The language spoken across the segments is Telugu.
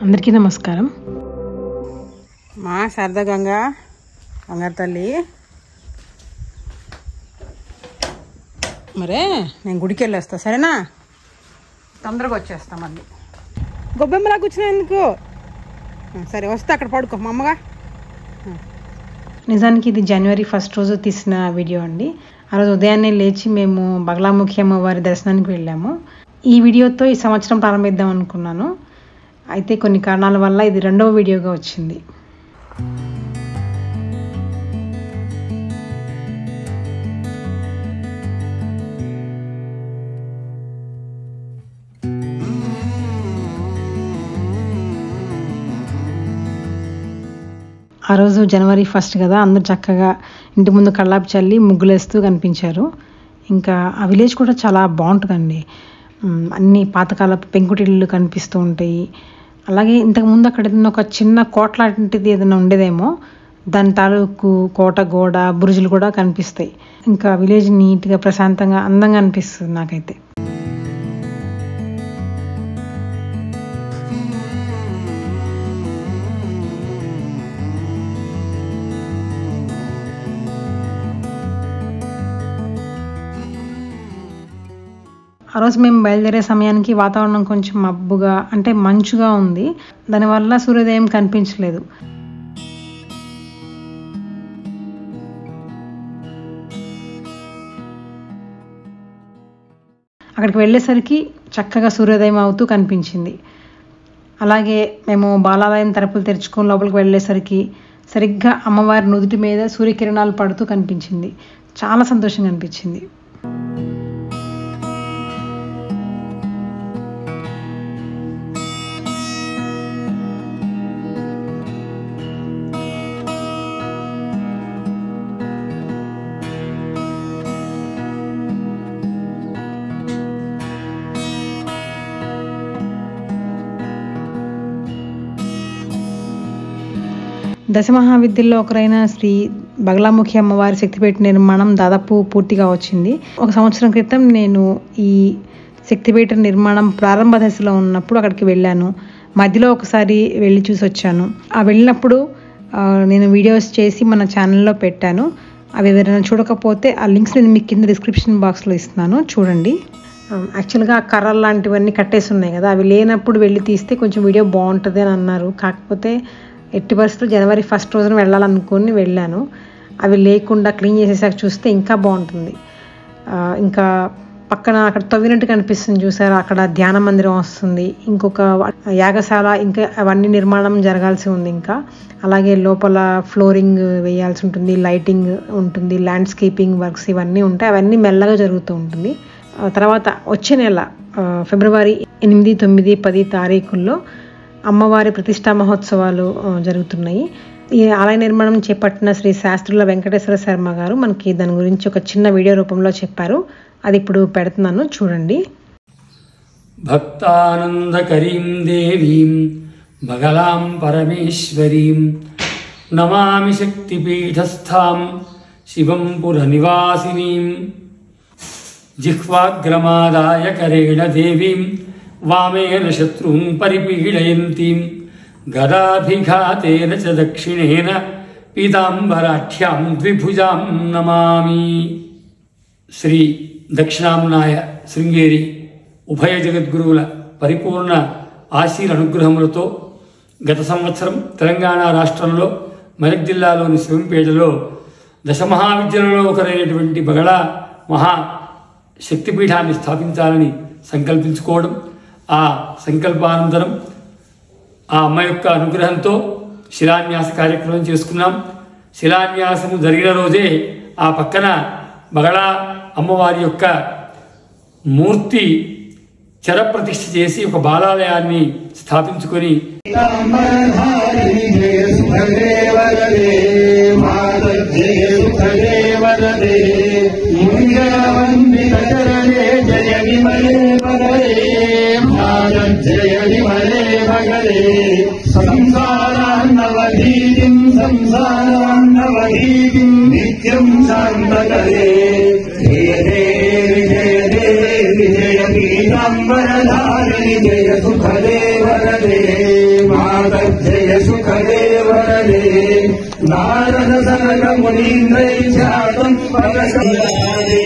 అందరికీ నమస్కారం మా శారదా గంగ బంగారు తల్లి మరే నేను గుడికి వెళ్ళేస్తా సరేనా తొందరగా వచ్చేస్తా మళ్ళీ గొబ్బెమ్మలా కూర్చున్నా ఎందుకు ఆ, సరే వస్తా అక్కడ పడుకో మా అమ్మగా నిజానికి ఇది జనవరి ఫస్ట్ రోజు తీసిన వీడియో అండి ఆ రోజు ఉదయాన్నే లేచి మేము బగలాముఖి అమ్మవారి దర్శనానికి వెళ్ళాము ఈ వీడియోతో ఈ సంవత్సరం ప్రారంభిద్దాం అనుకున్నాను అయితే కొన్ని కారణాల వల్ల ఇది రెండవ వీడియోగా వచ్చింది ఆ రోజు జనవరి ఫస్ట్ కదా అందరూ చక్కగా ఇంటి ముందు కళ్ళాపి చల్లి ముగ్గులేస్తూ కనిపించారు ఇంకా ఆ విలేజ్ కూడా చాలా బాగుంటుందండి ఉమ్, అన్ని పాతకాలపు పెంకుటిళ్ళు కనిపిస్తూ ఉంటాయి అలాగే ఇంతకుముందు అక్కడ ఏదైనా ఒక చిన్న కోట లాంటిది ఏదైనా ఉండేదేమో దాని తాలూకు కోట గోడ బురుజులు కూడా కనిపిస్తాయి ఇంకా విలేజ్ నీట్గా ప్రశాంతంగా అందంగా అనిపిస్తుంది నాకైతే ఆ రోజు మేము బయలుదేరే సమయానికి వాతావరణం కొంచెం మబ్బుగా అంటే మంచుగా ఉంది దానివల్ల సూర్యోదయం కనిపించలేదు అక్కడికి వెళ్ళేసరికి చక్కగా సూర్యోదయం అవుతూ కనిపించింది అలాగే మేము బాలాలయం తలుపులు తెరుచుకొని లోపలికి వెళ్ళేసరికి సరిగ్గా అమ్మవారి నుదుటి మీద సూర్యకిరణాలు పడుతూ కనిపించింది చాలా సంతోషంగా అనిపించింది దశమహావిద్యల్లో ఒకరైన శ్రీ బగలాముఖి అమ్మవారి శక్తిపీఠ నిర్మాణం దాదాపు పూర్తిగా వచ్చింది ఒక సంవత్సరం క్రితం నేను ఈ శక్తిపీఠ నిర్మాణం ప్రారంభ దశలో ఉన్నప్పుడు అక్కడికి వెళ్ళాను మధ్యలో ఒకసారి వెళ్ళి చూసి వచ్చాను ఆ వెళ్ళినప్పుడు ఆ, నేను వీడియోస్ చేసి మన ఛానల్లో పెట్టాను అవి ఎవరైనా చూడకపోతే ఆ లింక్స్ నేను మీకు కింద డిస్క్రిప్షన్ బాక్స్లో ఇస్తున్నాను చూడండి యాక్చువల్గా ఆ కర్రలు లాంటివన్నీ కట్టేసి ఉన్నాయి కదా అవి లేనప్పుడు వెళ్ళి తీస్తే కొంచెం వీడియో బాగుంటుంది అని అన్నారు కాకపోతే ఎట్టి పరిస్థితులు జనవరి ఫస్ట్ రోజున వెళ్ళాలనుకుని వెళ్ళాను అవి లేకుండా క్లీన్ చేసేసాక చూస్తే ఇంకా బాగుంటుంది ఆ, ఇంకా పక్కన అక్కడ తవ్వినట్టు కనిపిస్తుంది చూసారా అక్కడ ధ్యాన మందిరం వస్తుంది ఇంకొక యాగశాల ఇంకా అవన్నీ నిర్మాణం జరగాల్సి ఉంది ఇంకా అలాగే లోపల ఫ్లోరింగ్ వేయాల్సి ఉంటుంది లైటింగ్ ఉంటుంది ల్యాండ్స్కేపింగ్ వర్క్స్ ఇవన్నీ ఉంటాయి అవన్నీ మెల్లగా జరుగుతూ ఉంటుంది ఆ తర్వాత వచ్చే నెల ఆ, ఫిబ్రవరి ఎనిమిది తొమ్మిది పది తారీఖుల్లో అమ్మవారి ప్రతిష్టా మహోత్సవాలు ఆ, జరుగుతున్నాయి ఈ ఆలయ నిర్మాణం చేపట్టిన శ్రీ శాస్త్రుల వెంకటేశ్వర శర్మ గారు మనకి దాని గురించి ఒక చిన్న వీడియో రూపంలో చెప్పారు అది ఇప్పుడు పెడుతున్నాను చూడండి భక్తానందకరీం దేవీం బగలాం పరమేశ్వరీం నమామి శక్తిపీఠస్థాం శివం పురనివాసినీం జిహ్వాగ్రమాదాయ కరేణ దేవీం వామేన శత్రుం పరిపీడయంతీం గదాభిఘాతేన చ దక్షిణేన పీతాంబరాఢ్యాం ద్విభుజాం నమామి శ్రీ దక్షిణాంనాయ శృంగేరి ఉభయ జగద్గురువుల పరిపూర్ణ ఆశీర్ అనుగ్రహములతో గత సంవత్సరం తెలంగాణ రాష్ట్రంలో మెదక్ జిల్లాలోని శివంపేటలో దశమహావిద్యలలో ఒకరైనటువంటి బగళ మహా శక్తిపీఠాన్ని స్థాపించాలని సంకల్పించుకోవడం ఆ సంకల్పానంతరం ఆ అమ్మ యొక్క అనుగ్రహంతో శిలాన్యాస కార్యక్రమం చేసుకున్నాం శిలాన్యాసము జరిగిన రోజే ఆ పక్కన బగళా అమ్మవారి యొక్క మూర్తి చరప్రతిష్ఠ చేసి ఒక బాలాలయాన్ని స్థాపించుకొని సంసారాన్నవధీతిం సంసారాన్నవధీతిం నిత్యం శాంతకరే జయ దేవి జయ దేవి జయ పీతాంబరధారిణి జయ సుఖదేవ वरदे मातजय सुखदे वरदे नारद सनक मुनीन्द्रै जातं परसंयादे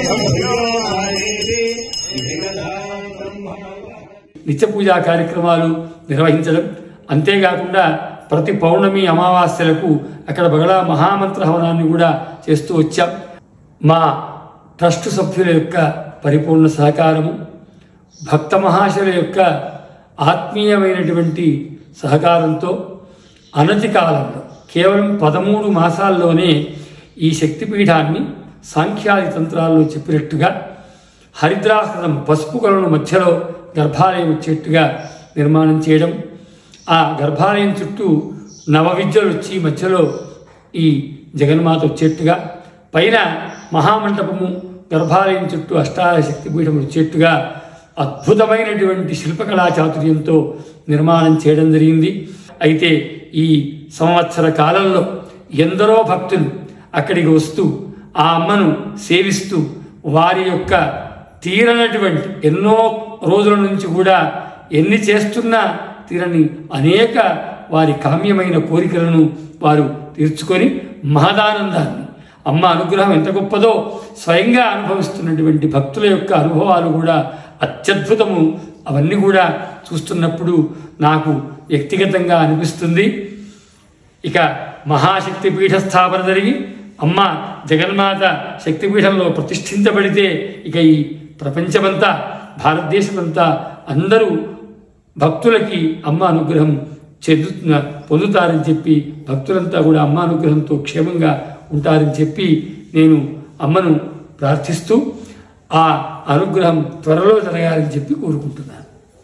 నిత్య పూజా కార్యక్రమాలు నిర్వహించడం అంతేకాకుండా ప్రతి పౌర్ణమి అమావాస్యలకు అక్కడ బగళా మహామంత్ర హవనాన్ని కూడా చేస్తూ వచ్చాం మా ట్రస్ట్ సభ్యుల యొక్క పరిపూర్ణ సహకారము భక్త మహాశయుల యొక్క ఆత్మీయమైనటువంటి సహకారంతో అనతి కాలంలో కేవలం పదమూడు మాసాల్లోనే ఈ శక్తిపీఠాన్ని సాంఖ్యాది తంత్రాల్లో చెప్పినట్టుగా హరిద్రాహృతం పసుపు కొలను మధ్యలో గర్భాలయం వచ్చేట్టుగా నిర్మాణం చేయడం ఆ గర్భాలయం చుట్టూ నవవిద్యలు వచ్చి మధ్యలో ఈ జగన్మాత వచ్చేట్టుగా పైన మహామండపము గర్భాలయం చుట్టూ అష్టాదశ శక్తిపీఠం వచ్చేట్టుగా అద్భుతమైనటువంటి శిల్పకళా చాతుర్యంతో నిర్మాణం చేయడం జరిగింది అయితే ఈ సంవత్సర కాలంలో ఎందరో భక్తులు అక్కడికి వస్తూ ఆ అమ్మను సేవిస్తూ వారి యొక్క తీరనటువంటి ఎన్నో రోజుల నుంచి కూడా ఎన్ని చేస్తున్నా తీరని అనేక వారి కామ్యమైన కోరికలను వారు తీర్చుకొని మహదానందాన్ని అమ్మ అనుగ్రహం ఎంత గొప్పదో స్వయంగా అనుభవిస్తున్నటువంటి భక్తుల యొక్క అనుభవాలు కూడా అత్యద్భుతము అవన్నీ కూడా చూస్తున్నప్పుడు నాకు వ్యక్తిగతంగా అనిపిస్తుంది ఇక మహాశక్తి పీఠ స్థాపన జరిగి అమ్మ జగన్మాత శక్తిపీఠంలో ప్రతిష్ఠించబడితే ఇక ఈ ప్రపంచమంతా భారతదేశమంతా అందరూ భక్తులకి అమ్మ అనుగ్రహం చెందు పొందుతారని చెప్పి భక్తులంతా కూడా అమ్మ అనుగ్రహంతో క్షేమంగా ఉంటారని చెప్పి నేను అమ్మను ప్రార్థిస్తూ ఆ అనుగ్రహం త్వరలో జరగాలని చెప్పి కోరుకుంటున్నాను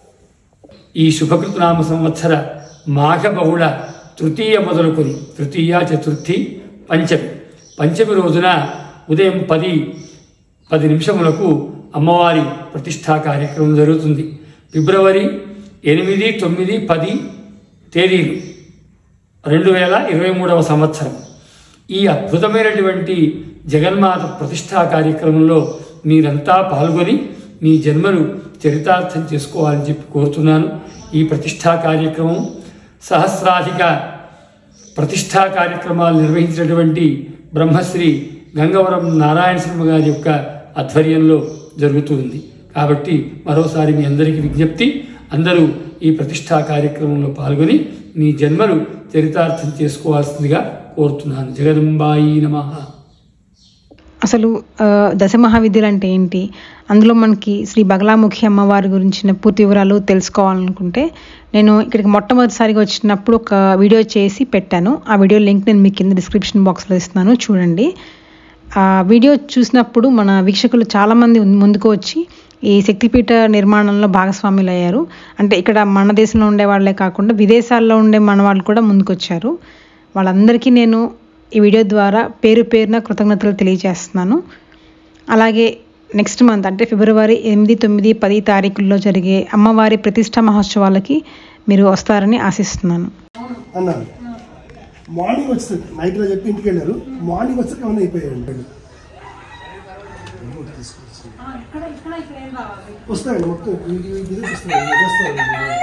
ఈ శుభకృతనామ సంవత్సర మాఘ బహుళ తృతీయ మొదలుకొని తృతీయ చతుర్థి పంచమి పంచమి రోజున ఉదయం పది పది నిమిషములకు అమ్మవారి ప్రతిష్టా కార్యక్రమం జరుగుతుంది ఫిబ్రవరి ఎనిమిది తొమ్మిది పది తేదీలు రెండు వేల ఇరవై మూడవ సంవత్సరం ఈ అద్భుతమైనటువంటి జగన్మాత ప్రతిష్టా కార్యక్రమంలో మీరంతా పాల్గొని మీ జన్మను చరితార్థం చేసుకోవాలని చెప్పి కోరుతున్నాను ఈ ప్రతిష్టా కార్యక్రమం సహస్రాధిక ప్రతిష్టా కార్యక్రమాలు నిర్వహించినటువంటి బ్రహ్మశ్రీ గంగవరం నారాయణ శర్మ గారి యొక్క ఆధ్వర్యంలో జరుగుతుంది కాబట్టి మరోసారి మీ అందరికీ విజ్ఞప్తి అందరూ ఈ ప్రతిష్టా కార్యక్రమంలో పాల్గొని మీ జన్మలు చరితార్థం చేసుకోవాల్సిందిగా కోరుతున్నాను జగదంబాయి నమః అసలు ఆ, దశ మహావిద్యలు అంటే ఏంటి అందులో మనకి శ్రీ బగలాముఖి అమ్మవారి గురించిన పూర్తి వివరాలు తెలుసుకోవాలనుకుంటే నేను ఇక్కడికి మొట్టమొదటిసారిగా వచ్చినప్పుడు ఒక వీడియో చేసి పెట్టాను ఆ వీడియో లింక్ నేను మీకు కింద డిస్క్రిప్షన్ బాక్స్లో ఇస్తున్నాను చూడండి ఆ వీడియో చూసినప్పుడు మన వీక్షకులు చాలామంది ముందుకు వచ్చి ఈ శక్తిపీఠ నిర్మాణంలో భాగస్వాములు అయ్యారు అంటే ఇక్కడ మన దేశంలో ఉండే వాళ్ళే కాకుండా విదేశాల్లో ఉండే మన వాళ్ళు కూడా ముందుకొచ్చారు వాళ్ళందరికీ నేను ఈ వీడియో ద్వారా పేరు పేరున కృతజ్ఞతలు తెలియజేస్తున్నాను అలాగే నెక్స్ట్ మంత్ అంటే ఫిబ్రవరి ఎనిమిది తొమ్మిది పది తారీఖుల్లో జరిగే అమ్మవారి ప్రతిష్ట మహోత్సవాలకి మీరు వస్తారని ఆశిస్తున్నాను అన్నారు మార్నింగ్ వచ్చింది నైట్లో చెప్పి ఇంటికి వెళ్ళారు మార్నింగ్ వచ్చాక ఏమైనా అయిపోయాడు వస్తాయండి మొత్తం ఇది ఇది వస్తాయి ఇది వస్తాయి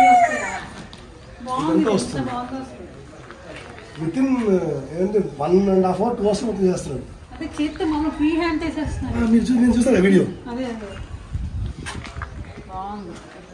ఇదంతా వస్తుంది విత్ ఇన్ ఏంటంటే one and half hour two hours మొత్తం చేస్తున్నాడు అదే చేస్తే మామూలు ఫ్రీ హ్యాండ్ వేసేస్తున్నాను ఆ, మీరు చూ నేను చూస్తాను వీడియో అదే అదే బాగుంది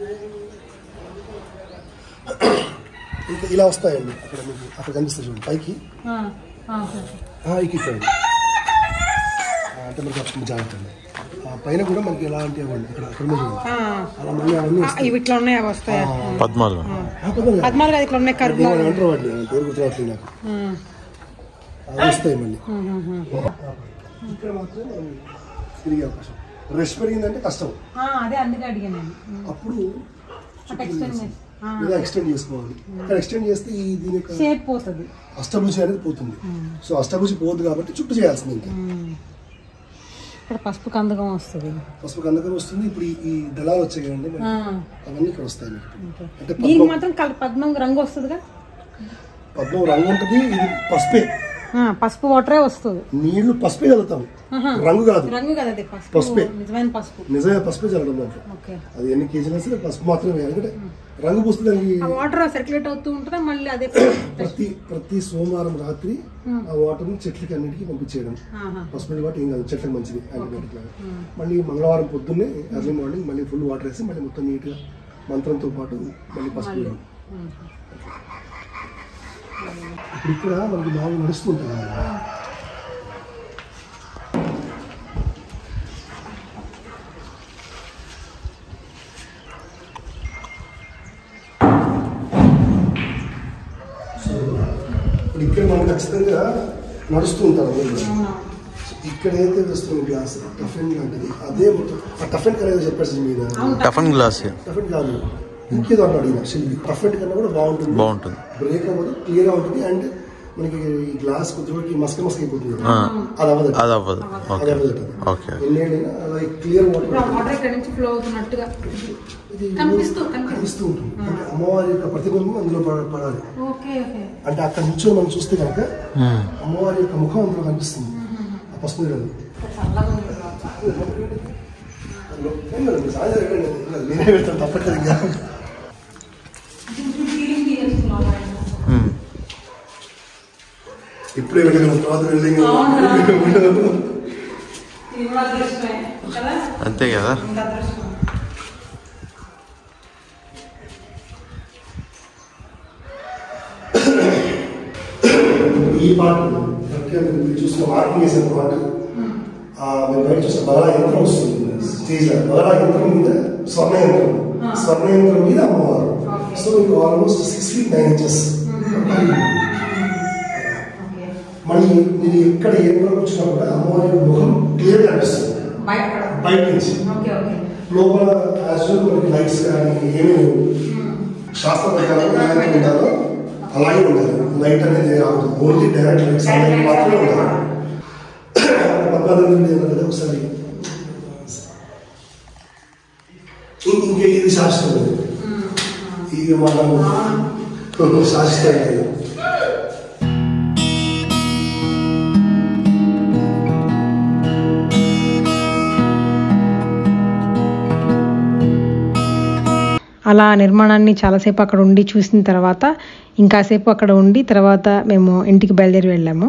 ఇంకా ఇలా వస్తాయండి అక్కడ మీకు అక్కడ కనిపిస్తుంది చూడండి పైకి ఆ, ఆ, సరే. ఆ, ఇక ఇక్కడ ఆ, అంటే మనకి అప్పుడు జాగ్రత్త అండి ఆ పైన కూడా మనకి ఎలాంటి అవ్వండి ఇక్కడ అక్కడ మీద చూడండి ఆ, అలా మళ్ళీ అవన్నీ ఆ, వస్తాయి ఇవి ఇట్లా ఉన్నాయి అవి వస్తాయా పద్మాలు ఆ, పక్కన పద్మాలు కాదు ఇట్లా ఉన్నాయి కరువు ఏమని అంటారు వాటిని నాకు పేరు గుర్తురావట్లేదు నాకు అవి వస్తాయి మళ్ళీ ఇక్కడ మాత్రం మనం తిరిగే అవకాశం రెస్ట్ పెరిగిందంటే కష్టం అదే అందుకే అడిగాను నేను అప్పుడు అటు ఎక్స్టెండ్ చేసి ఇలా ఎక్స్టెండ్ చేసుకోవాలి ఇక్కడ ఎక్స్టెండ్ చేస్తే ఈ దీని యొక్క షేప్ పోతుంది అష్టభుజి అనేది పోతుంది సో అష్టభుజి పోదు కాబట్టి చుట్టూ చేయాల్సింది ఇంకా ఇక్కడ పసుపు కందకం వస్తుంది పసుపు కందకం వస్తుంది ఇప్పుడు ఈ- ఈ దళాలు వచ్చాయి కదండి మనకి. ఆ, అవన్నీ ఇక్కడ వస్తాయి మీకు అంటే దీనికి పద్మం మాత్రం కల- పద్మం రంగు వస్తుందిగా పద్మం రంగు ఉంటుంది ఇది పసుపే ఆ, పసుపు వాటరే వస్తుంది నీళ్లు పసుపే చల్లుతాం రంగు కాదు రంగు కదా అది పసుపు పసుపే. నిజమైన పసుపు నిజంగా పసుపే చల్లడం దాంట్లో ఓకే అది ఎన్ని కేజీలు సరే పసుపు మాత్రమే వేయాలి. ఎందుకంటే రంగు పూస్తే దానికి ఆ వాటర్ సర్క్యులేట్ అవుతూ ఉంటుందా మళ్ళీ అదే ప్రతి ప్రతి సోమవారం రాత్రి ఆ వాటర్ని చెట్లకి అన్నిటికీ పంపించేయడం ఆహా. హాస్పిటల్ వాటర్ ఏం కాదు చెట్లకు మంచిది యాంటీబయాటిక్ లాగా మళ్ళీ మంగళవారం పొద్దున్నే ఎర్లీ మార్నింగ్ మళ్ళీ ఫుల్ వాటర్ వేసి మళ్ళీ మొత్తం నీట్గా మంత్రంతో పాటు మళ్ళీ పసుపు వేయడం ఇప్పుడు ఇక్కడ మనకి మామూలు నడుస్తుంటుంది కదా. సో ఇప్పుడు ఇక్కడ మనం ఖచ్చితంగా నడుస్తూ ఉంటారు అందరూ కూడా. సో ఇక్కడ ఏదైతే వస్తుంది గ్లాస్ టఫెన్ లాంటిది అదే మొత్తం ఆ టఫెన్ అనేది చెప్పారు సార్ మీద టఫన్ గ్లాస్ టఫెన్ కాదు ఇంకేదో అన్నాడు అడిగిన శిల్పి టఫెన్ కన్నా కూడా బాగుంటుంది బాగుంటుంది. బ్రేక్ అవ్వదు క్లియర్ ఉంటుంది అండ్ మనకి ఈ గ్లాస్ కొద్దిగా మస్క మస్క అయిపోతుంది కదా. ఆ. అది అవ్వదు అది అవ్వదు అది ఓకే అవ్వదు ఓకే ఎన్నేళ్ళైనా అలా క్లియర్ ఇప్పుడు ఆ వాటర్ వాటర్ ఇక్కడ నుంచి ఫ్లో అవుతున్నట్టుగా ఇది కనిపిస్తూ కనిపిస్తూ కనిపిస్తూ ఉంటుంది అంటే అమ్మవారి యొక్క ప్రతిబింబం అందులో పడ- పడాలి ఓకే ఓకే అంటే అక్కడ నుంచి మనం చూస్తే కనుక అమ్మవారి యొక్క ముఖం అందులో కనిపిస్తుంది ఆ పసుపు నీళ్ళలో. అందులో ఏం లేదండి, సాయంత్రం వెళ్ళండి. ఏం లేదు, నేనే వెళ్తాను తప్పట్లేదు ఇంకా మ్మ్. ఇప్పుడే వెళ్ళగలం తర్వాత వెళ్ళి ఇది కూడా అదృష్టమే కదా అంతే కదా ఇంత అదృష్టం ఈ పార్ట్ కరెక్ట్గా మీరు చూసిన మార్కింగ్ వేసిన పార్ట్ ఆ, మీరు బయట చూసిన బలా యంత్రం వస్తుంది స్టేజ్ బలా యంత్రం మీద స్వర్ణ యంత్రం స్వర్ణ యంత్రం మీద అమ్మవారు సో మీకు almost six feet nine inches మళ్ళీ మీరు ఎక్కడ ఏ వరకు వచ్చినా కూడా అమ్మవారి యొక్క ముఖం క్లియర్ కనిపిస్తుంది బయట బయట నుంచి ఓకే ఓకే లోపల యాజ్ మనకి లైట్స్ కానీ ఏమీ లేవు శాస్త్ర ప్రకారం ఏదైతే ఉండాలో అలాగే ఉండాలి లైట్ అనేది రావద్దు ఓన్లీ డైరెక్ట్ లైట్స్ అనేది మాత్రమే ఉండాలి పద్మానందుడు ఏమన్నా కదా ఒకసారి ఇం- ఇంకా ఇది శాస్త్రం ఇది మనం శాస్త్రం లేదు అలా నిర్మాణాన్ని చాలాసేపు అక్కడ ఉండి చూసిన తర్వాత ఇంకాసేపు అక్కడ ఉండి తర్వాత మేము ఇంటికి బయలుదేరి వెళ్ళాము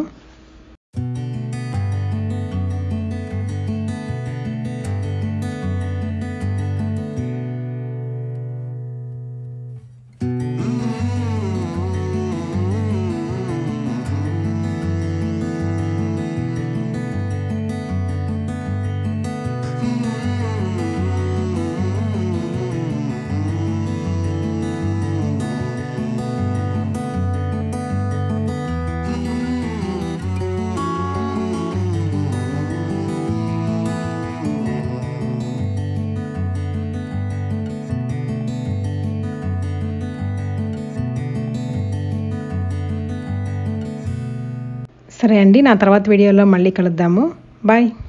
సరే అండి నా తర్వాత వీడియోలో మళ్ళీ కలుద్దాము బాయ్